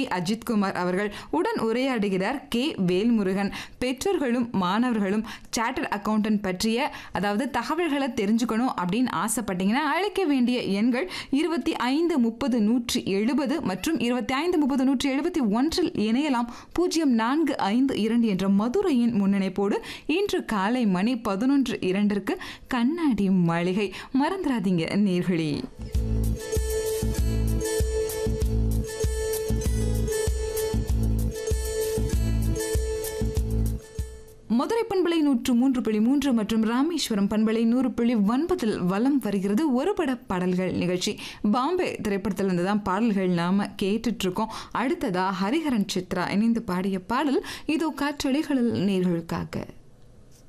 அஜித்குமார் அவர்கள் உடன் உரையாடுகிறார் கே வேல்முருகன் பெற்றோர்களும் மாணவர்களும் சார்ட்டர்ட் அக்கவுண்டன்ட் பற்றிய அதாவது தகவல்களை தெரிஞ்சுக்கணும் அப்படின்னு ஆசைப்பட்டீங்கன்னா அழைக்க வேண்டிய எண்கள் இருபத்தி ஐந்து முப்பது நூற்றி எழுபது மற்றும் இருபத்தி ஐந்து முப்பது நூற்றி எழுபத்தி ஒன்றில் இணையலாம் பூஜ்ஜியம் நான்கு ஐந்து இரண்டு என்ற மதுரையின் முன்னிணைப்போடு இன்று காலை மணி பதினொன்று இரண்டிற்கு கண்ணாடி மாளிகை மறந்துடாதீங்க நேர்களே மதுரை பண்பலை நூற்று மூன்று புள்ளி மூன்று மற்றும் ராமேஸ்வரம் பண்பலை நூறு புள்ளி ஒன்பதில் வலம் வருகிறது ஒரு பட பாடல்கள் நிகழ்ச்சி பாம்பே திரைப்படத்தில் இருந்து தான் பாடல்கள் நாம கேட்டுட்டு இருக்கோம் அடுத்ததா ஹரிஹரன் சித்ரா இணைந்து பாடிய பாடல் இதோ காற்றொலிகளில் நேர்களுக்காக